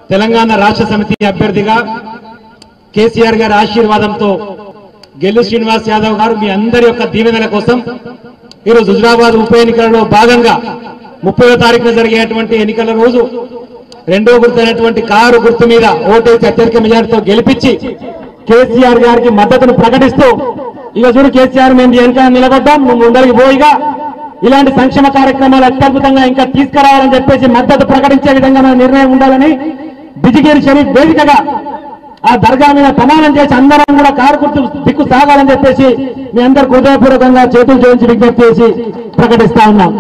తెలంగాణ రాష్ట్ర సమితి అభ్యర్థిగా కేసీఆర్ గారి ఆశీర్వాదంతో గెల్లు శ్రీనివాస్ యాదవ్ గారు మీ అందరి యొక్క దీవెనల కోసం ఈరోజు హుజరాబాద్ ఉప ఎన్నికలలో భాగంగా ముప్పైవ తారీఖున జరిగేటువంటి ఎన్నికల రోజు రెండో గుర్తైనటువంటి కారు గుర్తు మీద ఓటేసి అత్యధిక మెజార్టీతో గెలిపించి కేసీఆర్ గారికి మద్దతును ప్రకటిస్తూ ఇక చూడు కేసీఆర్ మేము వెనక నిలబడ్డాం నువ్వు ముందరికి పోయిగా ఇలాంటి సంక్షేమ కార్యక్రమాలు అత్యద్భుతంగా ఇంకా తీసుకురావాలని చెప్పేసి మద్దతు ప్రకటించే విధంగా మన నిర్ణయం ఉండాలని బిజిగేరి షరీఫ్ వేదికగా ఆ దర్గా మీద ప్రమాణం చేసి అందరం కూడా కారు గుర్తు దిక్కు సాగాలని చెప్పేసి మీ అందరు హృదయపూర్వకంగా చేతులు జోడించి విజ్ఞప్తి చేసి ప్రకటిస్తా ఉన్నాం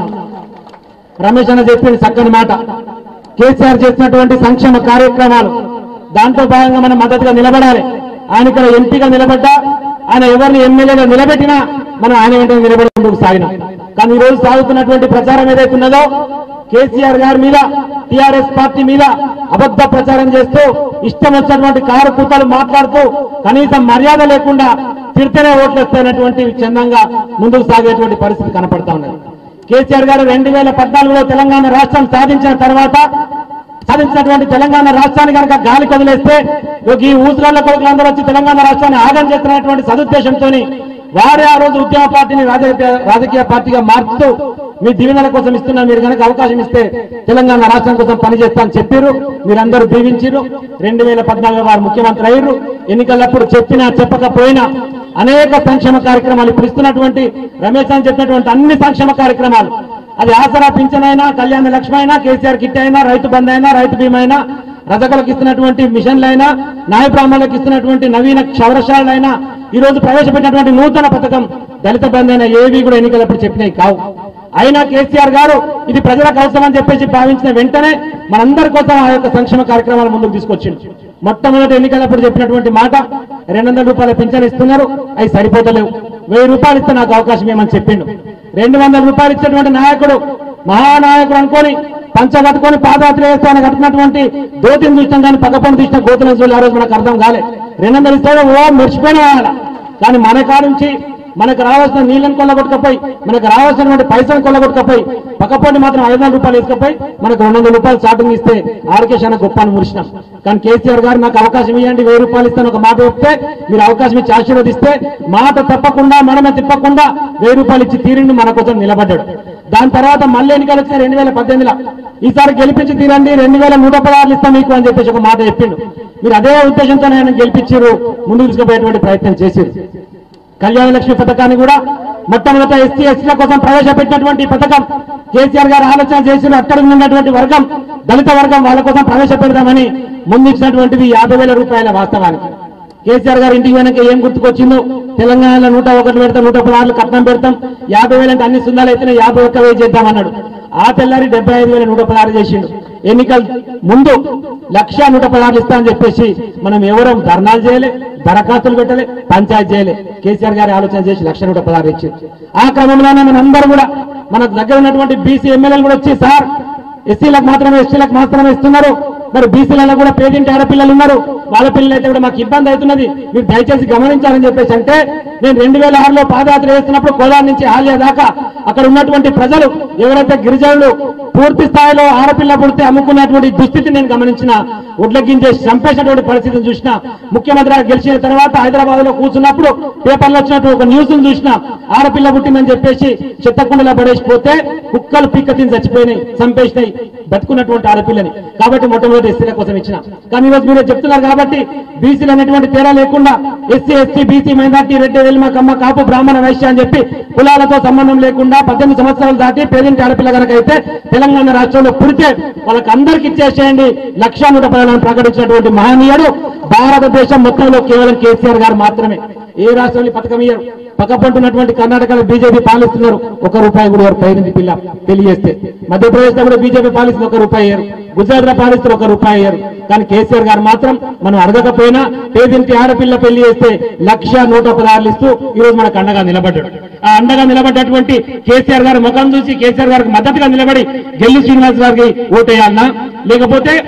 రమేష్ అన్న చెప్పింది చక్కని మాట కేసీఆర్ చేసినటువంటి సంక్షేమ కార్యక్రమాలు దాంట్లో భాగంగా మనం మద్దతుగా నిలబడాలి ఆయన ఇక్కడ ఎంపీగా నిలబడ్డా ఆయన ఎవరిని ఎమ్మెల్యేగా నిలబెట్టినా మనం ఆయన వెంటనే నిలబడి ముందుకు సాగినాం కానీ ఈ రోజు సాగుతున్నటువంటి ప్రచారం ఏదైతే ఉన్నదో కేసీఆర్ గారి మీద టిఆర్ఎస్ పార్టీ మీద అబద్ధ ప్రచారం చేస్తూ ఇష్టం వచ్చినటువంటి కారు కూతలు మాట్లాడుతూ కనీసం మర్యాద లేకుండా తిడితేనే ఓట్లు వస్తాయన్నటువంటి చందంగా ముందుకు సాగేటువంటి పరిస్థితి కనపడతా ఉన్నది కేసీఆర్ గారు రెండు వేల పద్నాలుగులో తెలంగాణ రాష్ట్రం సాధించిన తర్వాత సాధించినటువంటి తెలంగాణ రాష్ట్రాన్ని కనుక గాలి కదిలేస్తే ఇగో ఈ ఊసులాల కొడుకులందరూ వచ్చి తెలంగాణ రాష్ట్రాన్ని ఆగం చేస్తున్నటువంటి సదుద్దేశంతో వారే ఆ రోజు ఉద్యమ పార్టీని రాజకీయ రాజకీయ పార్టీగా మార్చుతూ మీ దీవెనల కోసం ఇస్తున్నా మీరు కనుక అవకాశం ఇస్తే తెలంగాణ రాష్ట్రం కోసం పనిచేస్తా అని చెప్పారు మీరందరూ దీవించారు రెండు వేల పద్నాలుగులో వారు ముఖ్యమంత్రి అయ్యారు ఎన్నికలప్పుడు చెప్పినా చెప్పకపోయినా అనేక సంక్షేమ కార్యక్రమాలు ఇప్పుడు ఇస్తున్నటువంటి రమేష్ అని చెప్పినటువంటి అన్ని సంక్షేమ కార్యక్రమాలు అది ఆసరా పింఛన్ అయినా కళ్యాణ లక్ష్మి అయినా కేసీఆర్ కిట్ అయినా రైతు బంధు అయినా రైతు బీమా అయినా రజకులకు ఇస్తున్నటువంటి మిషన్లైనా న్యాయ బ్రాహ్మణులకు ఇస్తున్నటువంటి నవీన క్షవరశాలైనా ఈ రోజు ప్రవేశపెట్టినటువంటి నూతన పథకం దళిత బంధు అయినా ఏవి కూడా ఎన్నికలప్పుడు చెప్పినాయి కావు అయినా కేసీఆర్ గారు ఇది ప్రజలకు అవసరం అని చెప్పేసి భావించిన వెంటనే మనందరి కోసం ఆ యొక్క సంక్షేమ కార్యక్రమాలు ముందుకు తీసుకొచ్చింది మొట్టమొదటి ఎన్నికలప్పుడు చెప్పినటువంటి మాట రెండు వందల రూపాయల పింఛన్ ఇస్తున్నారు అవి సరిపోతలేవు వెయ్యి రూపాయలు ఇస్తే నాకు అవకాశం ఏమని చెప్పిండు రెండు వందల రూపాయలు ఇచ్చినటువంటి నాయకుడు మహానాయకుడు అనుకొని పంచ కట్టుకొని పాదయాత్ర వేస్తే ఆయన కట్టినటువంటి దోతిని చూసినాం కానీ పక్కపని చూసిన గోతులను చూడాలి ఆ రోజు మనకు అర్థం కాలే రెండు వందలు ఇస్తాడు ఓ మెరిచిపోయిన కానీ మన కాడ నుంచి మనకు రావాల్సిన నీళ్ళని కొల్లగొట్టుకపోయి మనకు రావాల్సినటువంటి పైసలు కొల్లగొట్టుకపోయి పక్కపోటి మాత్రం ఐదు వందల రూపాయలు ఇసుకపోయి మనకు రెండు వందల రూపాయలు స్టార్టింగ్ ఇస్తే ఆర్కేష్ గొప్ప అని మురిసినాం కానీ కేసీఆర్ గారు నాకు అవకాశం ఇవ్వండి వెయ్యి రూపాయలు ఇస్తాను ఒక మాట చెప్తే మీరు అవకాశం ఇచ్చి ఆశీర్వదిస్తే మాట తప్పకుండా మనమే తిప్పకుండా వెయ్యి రూపాయలు ఇచ్చి తీరిండి మన కోసం నిలబడ్డాడు దాని తర్వాత మళ్ళీ ఎన్నికలు వచ్చిన రెండు వేల పద్దెనిమిదిలో ఈసారి గెలిపించి తీరండి రెండు వేల నూట పదహారులు ఇస్తాం మీకు అని చెప్పేసి ఒక మాట చెప్పిండు మీరు అదే ఉద్దేశంతో ఆయన గెలిపించారు ముందుకు తీసుకుపోయేటువంటి ప్రయత్నం చేశారు కళ్యాణ లక్ష్మి పథకాన్ని కూడా మొట్టమొదట ఎస్సీ ఎస్టీల కోసం ప్రవేశపెట్టినటువంటి ఈ పథకం కేసీఆర్ గారు ఆలోచన చేసిన అక్కడ ఉన్నటువంటి వర్గం దళిత వర్గం వాళ్ళ కోసం ప్రవేశపెడదామని ముందిచ్చినటువంటిది యాభై వేల రూపాయల వాస్తవానికి కేసీఆర్ గారు ఇంటికి వెనక ఏం గుర్తుకొచ్చిందో తెలంగాణలో నూట ఒకటి పెడతాం నూట పదహారులు కట్నం పెడతాం యాభై వేలు అంటే అన్ని సున్నాలు అయితేనే యాభై ఒక్క వేలు చేద్దామన్నాడు ఆ తెల్లారి డెబ్బై ఐదు వేల నూట పదహారు చేసిండు ఎన్నికల ముందు లక్ష నూట పదహారులు ఇస్తా అని చెప్పేసి మనం ఎవరం ధర్నాలు చేయలే దరఖాస్తులు పెట్టలే పంచాయతీ చేయలే కేసీఆర్ గారి ఆలోచన చేసి లక్ష నూట పదహారు ఇచ్చింది ఆ క్రమంలోనే మన అందరూ కూడా మన దగ్గర ఉన్నటువంటి బీసీ ఎమ్మెల్యేలు కూడా వచ్చి సార్ ఎస్సీలకు మాత్రమే ఎస్టీలకు మాత్రమే ఇస్తున్నారు మరి బీసీలలో కూడా పేదింటి ఆడపిల్లలు ఉన్నారు వాళ్ళ పిల్లలు అయితే కూడా మాకు ఇబ్బంది అవుతున్నది మీరు దయచేసి గమనించాలని చెప్పేసి అంటే నేను రెండు వేల ఆరులో పాదయాత్ర చేస్తున్నప్పుడు కోదాడ నుంచి ఆలియా దాకా అక్కడ ఉన్నటువంటి ప్రజలు ఎవరైతే గిరిజనులు పూర్తి స్థాయిలో ఆడపిల్ల పుడితే అమ్ముకున్నటువంటి దుస్థితి నేను గమనించిన ఒడ్ల గింజేసి చంపేసినటువంటి పరిస్థితిని చూసిన ముఖ్యమంత్రి గారు గెలిచిన తర్వాత హైదరాబాద్ లో కూర్చున్నప్పుడు పేపర్లో వచ్చినట్టు ఒక న్యూస్ చూసిన ఆడపిల్ల పుట్టిందని చెప్పేసి చెత్తకుండలో పడేసిపోతే కుక్కలు పీక్క తిని చచ్చిపోయినాయి చంపేసినాయి బతుకున్నటువంటి ఆడపిల్లని కాబట్టి మొట్టమొదటి ఎస్సీల కోసం ఇచ్చిన కానీ ఈరోజు మీరు చెప్తున్నారు కాబట్టి బీసీలు అనేటువంటి తేడా లేకుండా SC ST BC minority Reddy Velama Kamma Kapu బ్రాహ్మణ వైశ్య అని చెప్పి కులాలతో సంబంధం లేకుండా పద్దెనిమిది సంవత్సరాలు దాటి పేదింటి ఆడపిల్ల కనుక అయితే తెలంగాణ రాష్ట్రంలో పుడితే వాళ్ళకి అందరికి ఇచ్చేసేయండి లక్ష నూట పదాలను ప్రకటించినటువంటి మహనీయుడు భారతదేశం మొత్తంలో కేవలం కేసీఆర్ గారు మాత్రమే ఏ రాష్ట్రంలో ఈ పథకం ఇయ్యరు పక్కపంటున్నటువంటి కర్ణాటకలో బీజేపీ పాలిస్తున్నారు ఒక రూపాయి కూడా వారు పైరింది పిల్ల తెలియజేస్తే మధ్యప్రదేశ్ లో కూడా బీజేపీ పాలిస్తుంది ఒక రూపాయి అయ్యారు గుజరాత్ లో పాలిస్తారు ఒక రూపాయి అయ్యారు కానీ కేసీఆర్ గారు మాత్రం మనం అడగకపోయినా పేదింటి ఆడపిల్ల పెళ్లి చేస్తే లక్ష నూట పదహారులు ఇస్తూ ఈ రోజు మనకు అండగా నిలబడ్డాడు ఆ అండగా నిలబడ్డటువంటి కేసీఆర్ గారి ముఖం చూసి కేసీఆర్ గారికి మద్దతుగా నిలబడి గెల్లు శ్రీనివాస్ గారికి ఓటేయాలన్నా లేకపోతే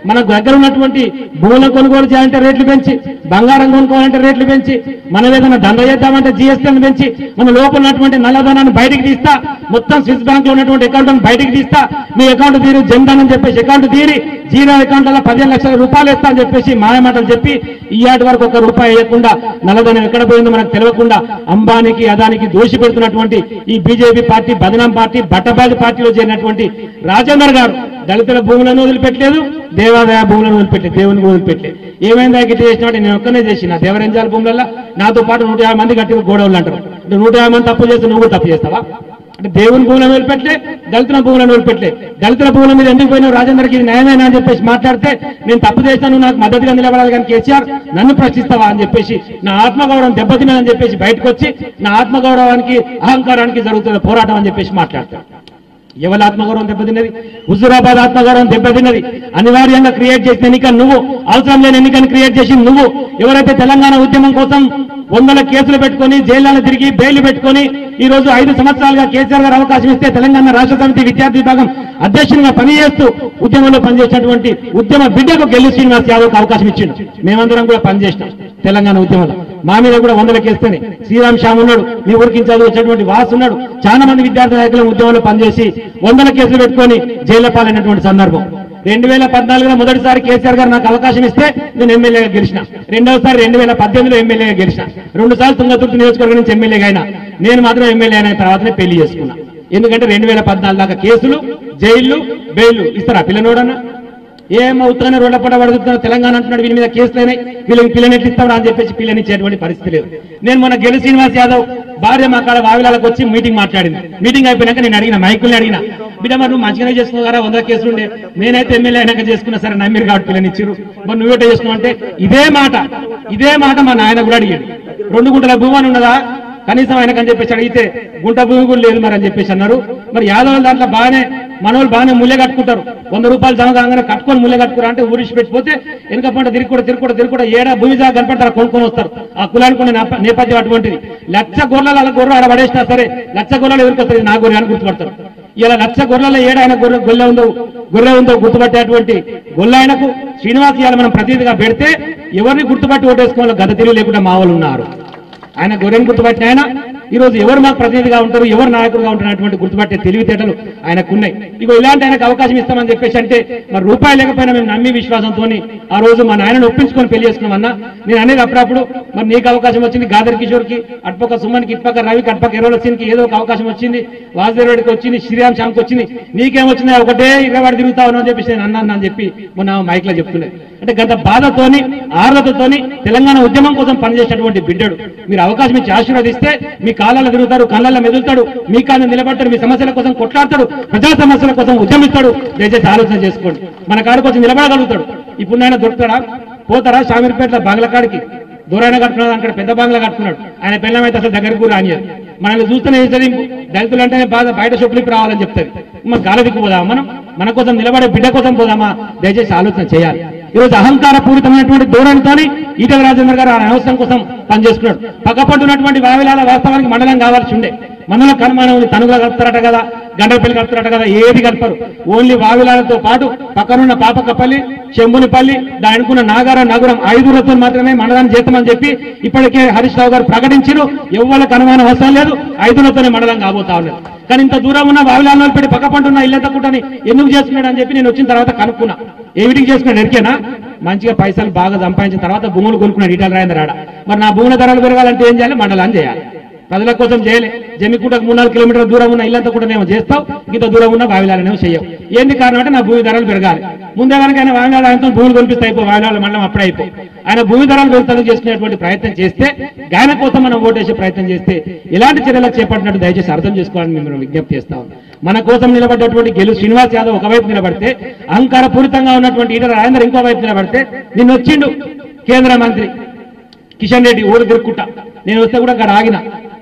మన దగ్గర ఉన్నటువంటి భూములను కొనుగోలు చేయాలంటే రేట్లు పెంచి బంగారం కొనుక్కోవాలంటే రేట్లు పెంచి మనం ఏదైనా దండ చేద్దామంటే జీఎస్టీని పెంచి మన లోపల ఉన్నటువంటి నల్లధనాన్ని బయటికి తీస్తా మొత్తం స్విస్ బ్యాంక్ లో ఉన్నటువంటి అకౌంట్ బయటికి తీస్తా మీ అకౌంట్ తీరు జన్ధన్ అని చెప్పేసి అకౌంట్ తీరి జీరో అకౌంట్లలో పదిహేను లక్షల రూపాయలు ఇస్తా అని చెప్పేసి మాయమాటలు చెప్పి ఇయాటి వరకు ఒక రూపాయి వేయకుండా నల్లధనం ఎక్కడ పోయిందో మనకు తెలియకుండా అంబానీకి అదానికి దోషి పెడుతున్నటువంటి ఈ బీజేపీ పార్టీ బదనాం పార్టీ బట్టబాజీ పార్టీలో చేరినటువంటి రాజేందర్ గారు దళితుల భూములను వదిలిపెట్టలేదు దేవాదాయ భూములను వదిలిపెట్టలేదు దేవుని వదిలిపెట్టలేదు ఏమైందా గిట్ట చేసినట్టు నేను ఒక్కనే చేసిన దేవరంజాల భూములలో నాతో పాటు నూట యాభై మంది కట్టి గోడవులు అంటారు అంటే నూట యాభై మంది తప్పు చేస్తే నువ్వు కూడా తప్పు చేస్తావా అంటే దేవుని భూములను వదిలిపెట్లే దళితుల భూములను వదిలిపెట్లే దళితుల భూముల మీద ఎందుకు పోయినావు రాజేందర్కి ఇది న్యాయమేనా అని చెప్పేసి మాట్లాడితే నేను తప్పు చేశాను నాకు మద్దతుగా నిలబడాలి కానీ కేసీఆర్ నన్ను ప్రశ్నిస్తావా అని చెప్పేసి నా ఆత్మగౌరవం దెబ్బతినదని చెప్పేసి బయటకు వచ్చి నా ఆత్మగౌరవానికి అహంకారానికి జరుగుతున్న పోరాటం అని చెప్పేసి మాట్లాడతాడు ఎవరి ఆత్మగౌరవం దెబ్బతిన్నది హుజురాబాద్ ఆత్మగౌరవం దెబ్బతిన్నది అనివార్యంగా క్రియేట్ చేసిన ఎన్నిక నువ్వు అవసరం లేని ఎన్నికను క్రియేట్ చేసింది నువ్వు ఎవరైతే తెలంగాణ ఉద్యమం కోసం వందల కేసులు పెట్టుకొని జైళ్లను తిరిగి బెయిల్ పెట్టుకొని ఈ రోజు ఐదు సంవత్సరాలుగా కేసీఆర్ గారు అవకాశం ఇస్తే తెలంగాణ రాష్ట్ర సమితి విద్యార్థి విభాగం అధ్యక్షునిగా పనిచేస్తూ ఉద్యమంలో పనిచేసినటువంటి ఉద్యమ బిడ్డకు గెల్లు శ్రీనివాస్ యాదవ్ అవకాశం ఇచ్చిండు మేమందరం కూడా పనిచేసినాం తెలంగాణ ఉద్యమంలో మా మీద కూడా వందల కేస్తేనే శ్రీరామ్ శ్యామ్ ఉన్నాడు మీ ఊరికి చదువు వచ్చినటువంటి వాసు ఉన్నాడు చాలా మంది విద్యార్థి నాయకులు ఉద్యమంలో పనిచేసి వందల కేసులు పెట్టుకొని జైల్లో పాలైనటువంటి సందర్భం రెండు వేల పద్నాలుగులో మొదటిసారి కేసీఆర్ గారు నాకు అవకాశం ఇస్తే నేను ఎమ్మెల్యేగా గెలిచిన రెండవసారి రెండు వేల పద్దెనిమిదిలో ఎమ్మెల్యేగా గెలిచిన రెండు సార్లు తుంగతుర్తి నియోజకవర్గం నుంచి ఎమ్మెల్యేగా అయినా నేను మాత్రం ఎమ్మెల్యే అయిన తర్వాతనే పెళ్లి చేసుకున్నా ఎందుకంటే రెండు వేల పద్నాలుగు దాకా కేసులు జైళ్లు బెయిల్ ఇస్తారా పిల్లనోడన్నా ఏం అవుతానే రోడ్ల పడ పడుతున్నారు తెలంగాణ అంటున్నాడు వీళ్ళ మీద కేసులు అయినాయి వీళ్ళకి పిల్లని ఎట్లా ఇస్తాడు అని చెప్పేసి పిల్లనిచ్చేటువంటి పరిస్థితి లేదు నేను మొన్న గెలు శ్రీనివాస్ యాదవ్ భార్య మా కాడ వావిలాలకు వచ్చి మీటింగ్ మాట్లాడింది మీటింగ్ అయిపోయినాక నేను అడిగిన మైకుల్ని అడిగిన బిడ్డ మరి నువ్వు మంచిగానే చేసుకున్నారా వంద కేసులు ఉండే నేనైతే ఎమ్మెల్యే అయినాక చేసుకున్నా సరే నమ్మిరు కాబట్టి పిల్లనిచ్చారు మరి నువ్వేట చేసుకున్నావు అంటే ఇదే మాట ఇదే మాట మా నాయన కూడా అడిగాడు రెండు గుంటల భూమాని ఉన్నదా కనీసం ఆయనకని చెప్పేసి అడిగితే గుంట భూమి కూడా లేదు మరి అని చెప్పేసి అన్నారు మరి యాదవుల దాంట్లో బాగానే మనోళ్ళు బాగానే ముల్లె కట్టుకుంటారు వంద రూపాయలు జమ కాగానే కట్టుకొని ముల్లె కట్టుకురా అంటే ఊరిసి పెట్టిపోతే వెనక పంట తిరుగుడు తిరుగుడు తిరుగుడు ఏడా భూమి జాగా కనపడతారు కొనుక్కొని వస్తారు ఆ కులానికి ఉన్న నేప- నేపథ్యం అటువంటిది లక్ష గొర్రెలు అలా గొర్రె ఆడ పడేసినా సరే లక్ష గొర్రెలు ఎవరికి నా గొర్రె అని గుర్తుపడతారు ఇలా లక్ష గొర్రెల ఏడ ఆయన గొర్రె గొల్లె ఉందో గొర్రె ఉందో గుర్తుపట్టేటువంటి గొల్ల ఆయనకు శ్రీనివాస్ ఇవాళ మనం ప్రతినిధిగా పెడితే ఎవరిని గుర్తుపట్టి ఓటేసుకోవాలో గత తెలివి లేకుండా మా వాళ్ళు ఉన్నారు ఆయన గొర్రెని గుర్తుపట్టిన ఆయన ఈ రోజు ఎవరు మాకు ప్రతినిధిగా ఉంటారు ఎవరు నాయకులుగా ఉంటున్నటువంటి గుర్తుపట్టే తెలివితేటలు ఆయనకున్నాయి ఇగో ఇలాంటి ఆయనకు అవకాశం ఇస్తామని చెప్పేసి అంటే మరి రూపాయి లేకపోయినా మేము నమ్మి విశ్వాసంతో ఆ రోజు మా నాయనను ఒప్పించుకొని పెళ్లి చేసుకున్నామన్నా నేను అనేది అప్పుడప్పుడు మరి నీకు అవకాశం వచ్చింది గాదర్ కిషోర్కి అటుపక్క సుమన్కి ఇటుపక్క రవికి అటుపక్క ఎరవల కి ఏదో ఒక అవకాశం వచ్చింది వాసుదేవుడికి వచ్చింది శ్రీరామ్ శ్యామ్కి వచ్చింది నీకేమొచ్చింది ఒకటే ఇరవై తిరుగుతావు అని చెప్పేసి నేను అన్నాను అని చెప్పి మొన్న మైక్ లో చెప్తున్నాయి అంటే గత బాధతోని ఆర్లతతోని తెలంగాణ ఉద్యమం కోసం పనిచేసినటువంటి బిడ్డడు మీరు అవకాశం ఇచ్చి ఆశీర్వదిస్తే మీ కాలాలు తిరుగుతాడు కళ్ళల్లో మెదులుతాడు మీ కాళ్ళ నిలబడతాడు మీ సమస్యల కోసం కొట్లాడతాడు ప్రజా సమస్యల కోసం ఉద్యమిస్తాడు దయచేసి ఆలోచన చేసుకోండి మన కాడికి వచ్చి నిలబడగలుగుతాడు ఇప్పుడు ఆయన దొరుకుతాడా పోతారా షామీర్పేటలో బంగ్లా కాడికి దూరాన కట్టుకున్నాడు అక్కడ పెద్ద బంగ్లా కట్టుకున్నాడు ఆయన పిల్లం అయితే అసలు దగ్గరకు కూడా రానియదు మనల్ని చూస్తేనే ఏం చదివింపు దళితులు అంటేనే బాధ బయట షొప్పులకి రావాలని చెప్తారు మన గాలదిక్కు పోదామా మనం మన కోసం నిలబడే బిడ్డ కోసం పోదామా దయచేసి ఆలోచన చేయాలి ఈరోజు అహంకార పూరితమైనటువంటి ధోరణితోని ఈటల రాజేంద్ర గారు ఆయన అవసరం కోసం పనిచేసుకున్నాడు పక్కపట్టున్నటువంటి వావిలాల వాస్తవానికి మండలం కావాల్సి ఉండే మండలం కనుమానం ఉంది తనుగా కలుపుతారట కదా గండపల్లి కలుపుతారట కదా ఏది కలపరు ఓన్లీ వావిలాలతో పాటు పక్కనున్న పాపకపల్లి చెంబునిపల్లి దానికున్న నాగార నగరం ఐదుగురితో మాత్రమే మండలాన్ని చేస్తామని చెప్పి ఇప్పటికే హరీష్ రావు గారు ప్రకటించారు ఎవ్వరికి అనుమానం అవసరం లేదు ఐదుగురితోనే మండలం కాబోతా ఉన్నారు కానీ ఇంత దూరం ఉన్న వావిలాలను పెట్టి పక్క పంటున్న ఇల్లంతా కూటని ఎందుకు చేసుకున్నాడు అని చెప్పి నేను వచ్చిన తర్వాత కనుక్కున్నా ఏమిటికి చేసుకున్నాడు ఎరికేనా మంచిగా పైసలు బాగా సంపాదించిన తర్వాత భూములు కొనుక్కున్నాడు ఈటల రాయందర్ ఆడ మరి నా భూముల ధరలు పెరగాలంటే ఏం చేయాలి మండలాన్ని చేయాలి ప్రజల కోసం చేయలే జమ్మికుంటకు మూడు నాలుగు కిలోమీటర్ల దూరం ఉన్న ఇల్లంతా కూడా నేను చేస్తావు ఇంత దూరం ఉన్న బావిలాలనేమో చేయవు ఏంది కారణం అంటే నా భూమి ధరలు పెరగాలి ముందే కనుక ఆయన వావిలాలు ఆయనతో భూములు కొనిపిస్తే అయిపో వావిలాల మండలం అప్పుడే అయిపో ఆయన భూమి ధరలు పెరుగుతాను చేసుకునేటువంటి ప్రయత్నం చేస్తే ఆయన కోసం మనం ఓటేసే ప్రయత్నం చేస్తే ఎలాంటి చర్యలకు చేపట్టినట్టు దయచేసి అర్థం చేసుకోవాలని మేము విజ్ఞప్తి చేస్తా ఉన్నాం మన కోసం నిలబడ్డటువంటి గెలు శ్రీనివాస్ యాదవ్ ఒకవైపు నిలబడితే అహంకారపూరితంగా ఉన్నటువంటి ఈటల రాజేందర్ ఇంకో వైపు నిలబడితే నిన్న వచ్చిండు కేంద్ర మంత్రి కిషన్ రెడ్డి ఊరు తిరుక్కుంటా నేను వస్తే కూడా అక్కడ ఆగిన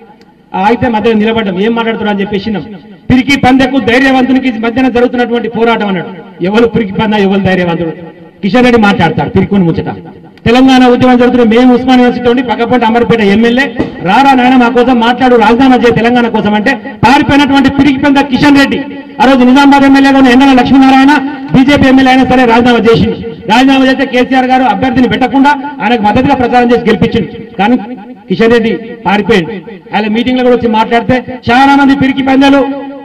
ఆగితే మధ్య నిలబడ్డాం ఏం మాట్లాడుతున్నా అని చెప్పేసినాం పిరికి పందెకు ధైర్యవంతునికి మధ్యన జరుగుతున్నటువంటి పోరాటం అన్నాడు ఎవరు పిరికి పంద ఎవరు ధైర్యవంతుడు కిషన్ రెడ్డి మాట్లాడతాడు పిరికుని ముచ్చట తెలంగాణ ఉద్యమం జరుగుతున్న మేము ఉస్మాన్ యూనివర్సిటీ ఉండి పక్కపంట అమర్పేట ఎమ్మెల్యే రారా నాయన మా కోసం మాట్లాడు రాజధాని చేయ తెలంగాణ కోసం అంటే పారిపోయినటువంటి పిరికి పంద కిషన్ రెడ్డి ఆ రోజు నిజామాబాద్ ఎమ్మెల్యేగా ఉన్న ఎండల లక్ష్మీనారాయణ బీజేపీ ఎమ్మెల్యే అయినా సరే రాజీనామా చేసింది రాజీనామా చేస్తే కేసీఆర్ గారు అభ్యర్థిని పెట్టకుండా ఆయనకు మద్దతుగా ప్రచారం చేసి గెలిపించింది కానీ కిషన్ రెడ్డి పారిపోయింది ఆయన మీటింగ్ లో కూడా వచ్చి మాట్లాడితే చాలా మంది పిరికి పందాలు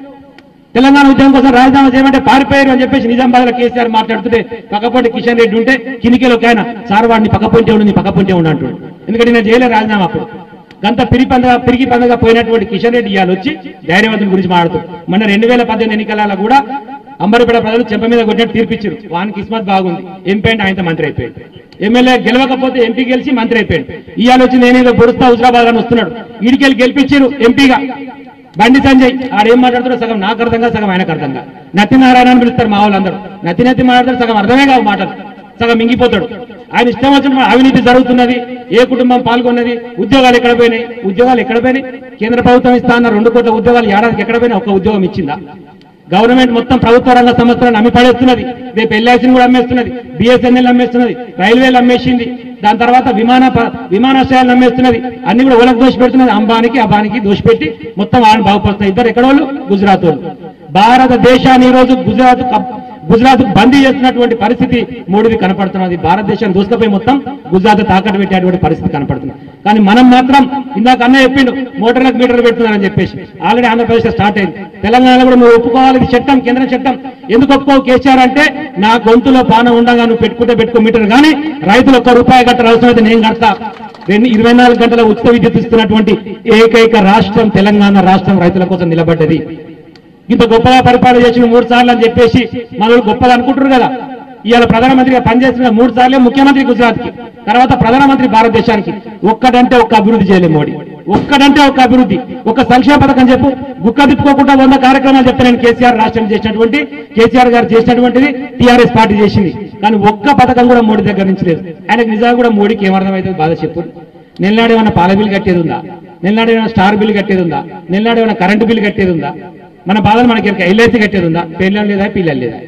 తెలంగాణ ఉద్యమం కోసం రాజీనామా చేయమంటే పారిపోయారు అని చెప్పేసి నిజామాబాద్ లో కేసీఆర్ మాట్లాడుతుంటే పక్కపొంటి కిషన్ రెడ్డి ఉంటే కినికేలో ఒక ఆయన సార్ వాడిని పక్కపొంటే ఉండి నీ పక్కపొంటే ఉండి అంటాడు ఎందుకంటే నేను చేయలే రాజీనామా అప్పుడు గంత పిరి పందగా పిరికి పందగా పోయినటువంటి కిషన్ రెడ్డి ఇవాళ వచ్చి ధైర్యవంతుల గురించి మాట్లాడుతూ మొన్న రెండు వేల పద్దెనిమిది ఎన్నికలలో కూడా అంబరిపేట ప్రజలు చెంప మీద కొట్టినట్టు తీర్పిచ్చారు వానికి కిస్మత్ బాగుంది ఎంపీ అంటే ఆయనతో మంత్రి అయిపోయాడు ఎమ్మెల్యే గెలవకపోతే ఎంపీ గెలిచి మంత్రి అయిపోయాడు ఇవాళ వచ్చి నేనేదో పొడుస్తా హుజరాబాద్ అని వస్తున్నాడు ఈడికెళ్ళి గెలిపించారు ఎంపీగా బండి సంజయ్ ఆడేం మాట్లాడుతారో సగం నాకు అర్థంగా సగం ఆయనకు అర్థంగా నత్తి నారాయణ అని పిలుస్తారు మా వాళ్ళందరూ నత్తి నత్తి మాట్లాడతారు సగం అర్థమే కావు మాటలు సగం మింగిపోతాడు ఆయన ఇష్టం వచ్చిన అవినీతి జరుగుతున్నది ఏ కుటుంబం పాల్గొన్నది ఉద్యోగాలు ఎక్కడ పోయినాయి ఉద్యోగాలు ఎక్కడ పోయినాయి కేంద్ర ప్రభుత్వం ఇస్తా అన్న రెండు కోట్ల ఉద్యోగాలు ఏడాదికి ఎక్కడ పోయినా ఒక్క ఉద్యోగం ఇచ్చిందా గవర్నమెంట్ మొత్తం ప్రభుత్వ రంగ సంస్థలను అమ్మి పడేస్తున్నది రేపు ఎల్ఐసిని కూడా అమ్మేస్తున్నది బిఎస్ఎన్ఎల్ అమ్మేస్తున్నది రైల్వేలు అమ్మేసింది దాని తర్వాత విమాన ప- విమానాశ్రయాలను అమ్మేస్తున్నది అన్ని కూడా ఓలకు దోషి పెడుతున్నది అంబానికి అబానికి దోషి పెట్టి మొత్తం ఆయన బాగుపడుతున్నారు ఇద్దరు ఎక్కడ వాళ్ళు గుజరాత్ వాళ్ళు భారతదేశాన్ని ఈ రోజు గుజరాత్ కప్- గుజరాత్ బందీ చేస్తున్నటువంటి పరిస్థితి మోడీది కనపడుతున్నది భారతదేశం దూసుకపోయి మొత్తం గుజరాత్ తాకట్టు పెట్టేటువంటి పరిస్థితి కనపడుతుంది కానీ మనం మాత్రం ఇందాక అన్న చెప్పిండు మోటార్లకు మీటర్లు పెడుతున్నారని చెప్పేసి ఆల్రెడీ ఆంధ్రప్రదేశ్ లో స్టార్ట్ అయింది తెలంగాణలో కూడా నువ్వు ఒప్పుకోవాలి ఇది చట్టం కేంద్ర చట్టం ఎందుకు ఒప్పుకోవు కేసీఆర్ అంటే నా గొంతులో పానం ఉండగా నువ్వు పెట్టుకుంటే పెట్టుకో మీటర్ కానీ రైతులు ఒక్క రూపాయి కట్టారు అవసరం అయితే నేను కడతా రెండు ఇరవై నాలుగు గంటల ఉచిత విద్యుత్ ఇస్తున్నటువంటి ఏకైక రాష్ట్రం తెలంగాణ రాష్ట్రం రైతుల కోసం నిలబడ్డది ఇంత గొప్పగా పరిపాలన చేసిన మూడు సార్లు అని చెప్పేసి మనల్ని గొప్పగా అనుకుంటారు కదా ఇవాళ ప్రధానమంత్రిగా పనిచేసిన మూడు సార్లే ముఖ్యమంత్రి గుజరాత్ కి తర్వాత ప్రధానమంత్రి భారతదేశానికి ఒక్కడంటే ఒక్క అభివృద్ధి చేయలేదు మోడీ ఒక్కడంటే ఒక్క అభివృద్ధి ఒక సంక్షేమ పథకం చెప్పు గుక్క తిప్పుకోకుండా వంద కార్యక్రమాలు చెప్తే నేను కేసీఆర్ రాష్ట్రం చేసినటువంటి కేసీఆర్ గారు చేసినటువంటిది టీఆర్ఎస్ పార్టీ చేసింది కానీ ఒక్క పథకం కూడా మోడీ దగ్గర నుంచి లేదు ఆయనకు నిజంగా కూడా మోడీకి ఏమర్థమైతే బాధ చెప్పు నెలనాడు ఏమైనా పాల బిల్లు కట్టేది ఉందా నెలనాడు ఏమైనా స్టార్ బిల్లు కట్టేది ఉందా నెలనాడు ఏమైనా కరెంటు బిల్లు కట్టేది ఉందా మన బాధలు మనకి ఎల్ఐసి కట్టేది ఉందా పెళ్ళం లేదా పిల్లలు లేదా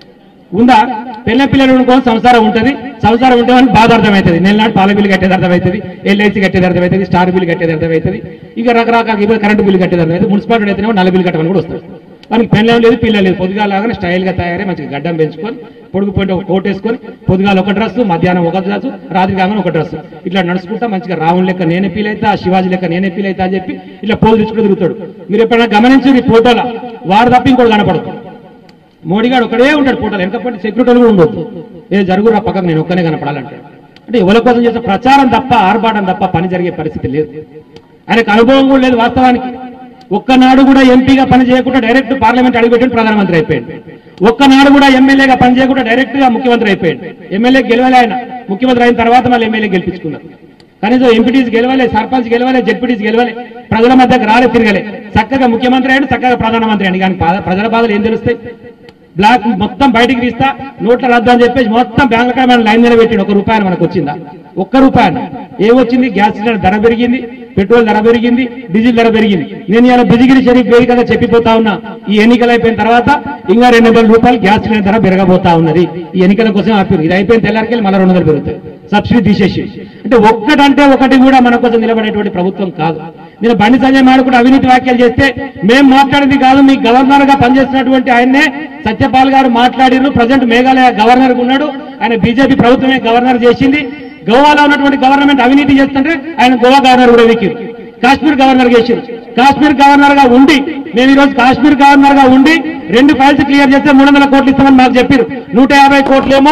ఉందా పెళ్ళ పిల్లలు కోసం సంసారం ఉంటది సంసారం ఉంటే మనకి బాధ అర్థమవుతుంది నెలనాడు పాల బిల్లు కట్టేది అర్థమవుతుంది ఎల్ఐసి కట్టేది అర్థమవుతుంది స్టార్ బిల్లు కట్టేది అర్థమవుతుంది ఇక రకరకాల ఇప్పుడు కరెంటు బిల్లు కట్టేది అర్థమవుతుంది మున్సిపాలిటీ అయితేనేమో నల్ల బిల్లు కట్టమని కూడా వస్తుంది మనకి పెళ్ళం లేదు పిల్లలు లేదు పొద్దుగా లాగానే స్టైల్ గా తయారై మంచిగా గడ్డం పెంచుకొని పొడుగు పోయి ఒక కోట్ వేసుకొని పొద్దుగాల ఒక డ్రెస్ మధ్యాహ్నం ఒక డ్రెస్ రాత్రి కాగానే ఒక డ్రెస్ ఇట్లా నడుచుకుంటా మంచిగా రావణ్ లెక్క నేనే ఫీల్ అవుతా శివాజీ లెక్క నేనే ఫీల్ అవుతా అని చెప్పి ఇట్లా పోజు తెచ్చుకుంటూ తిరుగుతాడు మీరు ఎప్పుడైనా గమనించి ఈ ఫోటోలో వాడు తప్ప ఇంకోటి కనపడదు మోడీ గారు ఒకడే ఉంటాడు ఫోటోలు వెనకపోతే సెక్యూరిటీలు కూడా ఉండొద్దు ఏ జరుగురా పక్కకు నేను ఒక్కనే కనపడాలంటాడు అంటే ఎవరి కోసం చేసిన ప్రచారం తప్ప ఆర్భాటం తప్ప పని జరిగే పరిస్థితి లేదు ఆయనకు అనుభవం కూడా లేదు వాస్తవానికి ఒక్కనాడు కూడా ఎంపీగా పని చేయకుండా డైరెక్ట్ పార్లమెంట్ అడుగుపెట్టి ప్రధానమంత్రి అయిపోయాడు ఒక్కనాడు కూడా ఎమ్మెల్యేగా పని చేయకుండా డైరెక్ట్ గా ముఖ్యమంత్రి అయిపోయాడు ఎమ్మెల్యే గెలవలే ఆయన ముఖ్యమంత్రి అయిన తర్వాత మళ్ళీ ఎమ్మెల్యే గెలిపించుకున్నారు కనీసం ఎంపీటీస్ గెలవలే సర్పంచ్ గెలవలే జెడ్పీటీస్ గెలవలే ప్రజల మధ్యకు రాలే తిరగలే చక్కగా ముఖ్యమంత్రి అయ్యాడు చక్కగా ప్రధానమంత్రి అయ్యాడు కానీ పా- ప్రజల బాధలు ఏం తెలుస్తాయి బ్లాక్ మొత్తం బయటికి తీస్తా నోట్ల రద్దు అని చెప్పేసి మొత్తం బ్యాంక్ అకౌంట్ లైన్ నిలబెట్టి ఒక రూపాయలు మనకు వచ్చిందా ఒక్క రూపాయలు ఏమొచ్చింది గ్యాస్ సిలిండర్ ధర పెరిగింది పెట్రోల్ ధర పెరిగింది డీజిల్ ధర పెరిగింది నేను ఇలా బిజిగిరి షరీఫ్ వేదికగా చెప్పిపోతా ఉన్నా ఈ ఎన్నికలు అయిపోయిన తర్వాత ఇంకా రెండు వందల రూపాయలు గ్యాస్ సిలిండర్ ధర పెరగబోతా ఉన్నది ఈ ఎన్నికల కోసం ఆపారు ఇది అయిపోయిన తెల్లారికి మళ్ళీ రెండు వందలు పెరుగుతాయి సబ్సిడీ తీసేసి అంటే ఒక్కటంటే ఒకటి కూడా మన కోసం నిలబడేటువంటి ప్రభుత్వం కాదు నేను బండి సంజయ్ మాడుకుంటూ అవినీతి వ్యాఖ్యలు చేస్తే మేము మాట్లాడింది కాదు మీ గవర్నర్ గా పనిచేస్తున్నటువంటి ఆయన్నే సత్యపాల్ గారు మాట్లాడిరు ప్రజెంట్ మేఘాలయ గవర్నర్ గా ఉన్నాడు ఆయన బీజేపీ ప్రభుత్వమే గవర్నర్ చేసింది గోవాలో ఉన్నటువంటి గవర్నమెంట్ అవినీతి చేస్తుంటే ఆయన గోవా గవర్నర్ కూడా వెక్కిరు కాశ్మీర్ గవర్నర్ చేసారు కాశ్మీర్ గవర్నర్ గా ఉండి మేము ఈ రోజు కాశ్మీర్ గవర్నర్ గా ఉండి రెండు ఫైల్స్ క్లియర్ చేస్తే మూడు వందల కోట్లు ఇస్తామని మాకు చెప్పారు నూట యాభై కోట్లేమో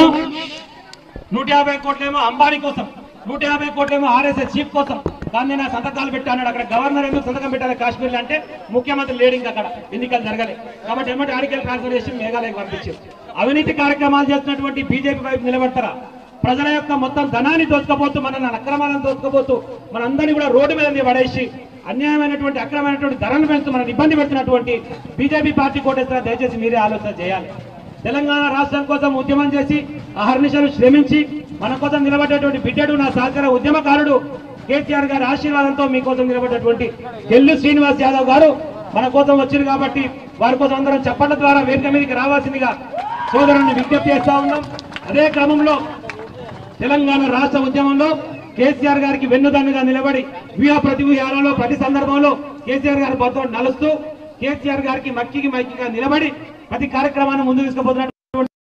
నూట యాభై కోట్లేమో అంబానీ కోసం నూట యాభై కోట్లేమో ఆర్ఎస్ఎస్ చీఫ్ కోసం కానీ నేను ఆ సంతకాలు పెట్టాను అక్కడ గవర్నర్ ఎందుకు సంతకం పెట్టాలి కాశ్మీర్లో అంటే ముఖ్యమంత్రి లేడు ఇంకా అక్కడ ఎన్నికలు జరగలే కాబట్టి ఏమంటే ఆడికెళ్ళి ట్రాన్స్ఫర్ చేసి మేఘాలయకు పంపించారు అవినీతి కార్యక్రమాలు చేస్తున్నటువంటి బీజేపీ వైపు నిలబడతారా ప్రజల యొక్క మొత్తం ధనాన్ని దోచుకోబోతూ మన అక్రమాలను దోచుకోబోతూ మనందరినీ కూడా రోడ్డు మీద పడేసి అన్యాయమైనటువంటి అక్రమైనటువంటి ధరలు పెంచుతూ మనల్ని ఇబ్బంది పెడుతున్నటువంటి బీజేపీ పార్టీ కోటేస్తారా దయచేసి మీరే ఆలోచన చేయాలి తెలంగాణ రాష్ట్రం కోసం ఉద్యమం చేసి అహర్నిశలు శ్రమించి మన కోసం నిలబడ్డటువంటి బిడ్డడు నా సహకార ఉద్యమకారుడు కేసీఆర్ గారి ఆశీర్వాదంతో మీకోసం నిలబడ్డటువంటి గెల్లు శ్రీనివాస్ యాదవ్ గారు మన కోసం వచ్చారు కాబట్టి వారి కోసం అందరం చప్పట్ల ద్వారా వేదిక మీదకి రావాల్సిందిగా సోదరుని విజ్ఞప్తి చేస్తా ఉన్నాం అదే క్రమంలో తెలంగాణ రాష్ట్ర ఉద్యమంలో కేసీఆర్ గారికి వెన్నుదన్నుగా నిలబడి వ్యూహ ప్రతి వ్యూహాలలో ప్రతి సందర్భంలో కేసీఆర్ గారి బద్దం నలుస్తూ కేసీఆర్ గారికి మక్కికి మక్కిగా నిలబడి ప్రతి కార్యక్రమాన్ని ముందు తీసుకుపోతున్నట్టు